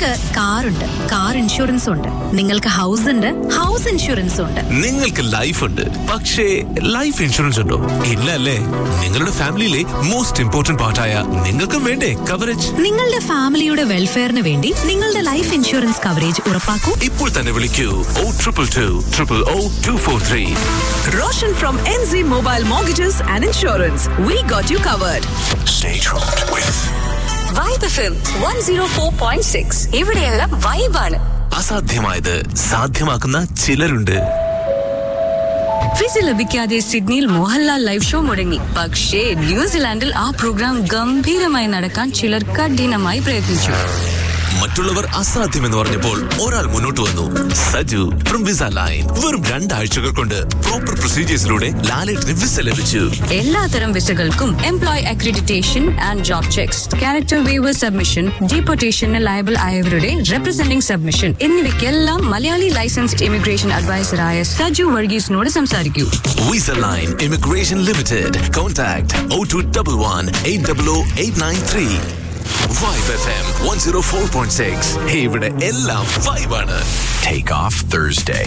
നിങ്ങൾക്ക് കാറുണ്ട് car insurance ഉണ്ട് നിങ്ങൾക്ക് ഹൗസ് ഉണ്ട് ഹൗസ് ഇൻഷുറൻസ് ഉണ്ട് നിങ്ങൾക്ക് ലൈഫ് ഉണ്ട് പക്ഷേ ലൈഫ് ഇൻഷുറൻസ് ഉണ്ടോ ഇല്ല അല്ലേ നിങ്ങളുടെ ഫാമിലിയിലെ മോസ്റ്റ് ഇമ്പോർട്ടന്റ് പാർട്ടായ നിങ്ങൾക്കും വേണ്ടേ കവറേജ് നിങ്ങളുടെ ഫാമിലിയുടെ വെൽഫെയറിന് വേണ്ടി നിങ്ങളുടെ ലൈഫ് ഇൻഷുറൻസ് കവറേജ് ഉറപ്പാക്കൂ ഇപ്പോൾ തന്നെ വിളിക്കൂ O triple two triple O two four three Roshan from NZ Mobile Mortgages and Insurance. We got you covered. Stay tuned with vibe FM one zero four point six ഇവിടെയെല്ലാം വൈബാണ് അസാധ്യമായത് സാധ്യമാക്കുന്ന ചിലരുണ്ട് visa ലഭിക്കാതെ സിഡ്നിയിൽ Mohanlal live show മുടങ്ങി പക്ഷേ ന്യൂസിലാൻഡിൽ ആ programme ഗംഭീരമായി നടക്കാൻ ചിലർ കഠിനമായി പ്രയത്നിച്ചു മറ്റുള്ളവർ അസാധ്യമെന്ന് പറഞ്ഞപ്പോൾ ഒരാൾ മുന്നോട്ട് വന്നു സജു ഫ്രം വിസ ലൈൻ വെറും രണ്ടാഴ്ചകൾ കൊണ്ട് പ്രോപ്പർ പ്രൊസീജിയേഴ്സിലൂടെ ലാലേട്ടിന് വിസ ലഭിച്ചു എല്ലാത്തരം വിസകൾക്കും employ accreditation and job checks character waiver submission ഡീപ്പോർട്ടേഷന് ലയബിൾ ആയവരുടെ റെപ്രസെന്റിംഗ് സബ്മിഷൻ എന്നിവയ്ക്കെല്ലാം മലയാളി ലൈസൻസ്ഡ് ഇമിഗ്രേഷൻ അഡ്വൈസറായ സജു വർഗീസിനോട് സംസാരിക്കൂ Visa Line Immigration Limited. Contact 0211 800 Vibe FM 104.6. ഇവിടെ എല്ലാം vibe ആണ്. Take off Thursday.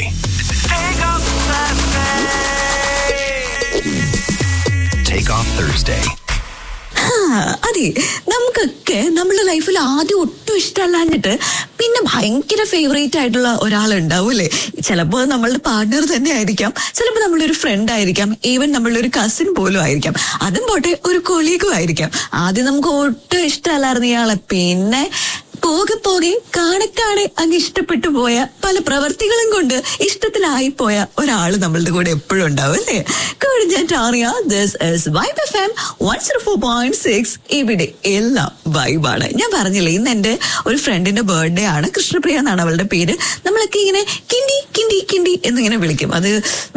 Take off Thursday. അതെ നമുക്കൊക്കെ നമ്മുടെ ലൈഫിൽ ആദ്യം ഒട്ടും ഇഷ്ടമല്ലാഞ്ഞിട്ട് പിന്നെ ഭയങ്കര ഫേവറേറ്റ് ആയിട്ടുള്ള ഒരാളുണ്ടാവും അല്ലേ ചിലപ്പോൾ നമ്മളുടെ പാർട്ട്ണർ തന്നെ ആയിരിക്കാം ചിലപ്പോൾ നമ്മളൊരു ഫ്രണ്ട് ആയിരിക്കാം ഈവൻ നമ്മളുടെ ഒരു കസിൻ പോലും ആയിരിക്കാം അതും പോട്ടെ ഒരു കൊളീഗും ആയിരിക്കാം ആദ്യം നമുക്ക് ഒട്ടും ഇഷ്ടമല്ലായിരുന്നു ഇയാളെ പിന്നെ പോകെ പോകെ കാണെ കാണെ അങ്ങ് ഇഷ്ടപ്പെട്ടു പോയ പല പ്രവർത്തികളും കൊണ്ട് ഇഷ്ടത്തിലായി പോയ ഒരാള് നമ്മളുടെ കൂടെ എപ്പോഴും ഉണ്ടാവും അല്ലേ കുഴിഞ്ഞാറിയ this is vibe F M one zero four point six ഇവിടെ എല്ലാം വൈബാണ് ഞാൻ പറഞ്ഞില്ലേ ഇന്ന് എന്റെ ഒരു ഫ്രണ്ടിന്റെ ബർത്ത്ഡേ ആണ് കൃഷ്ണപ്രിയ എന്നാണ് അവളുടെ പേര് നമ്മളൊക്കെ ഇങ്ങനെ കിണ്ടി കിണ്ടി കിണ്ടി എന്നിങ്ങനെ വിളിക്കും അത്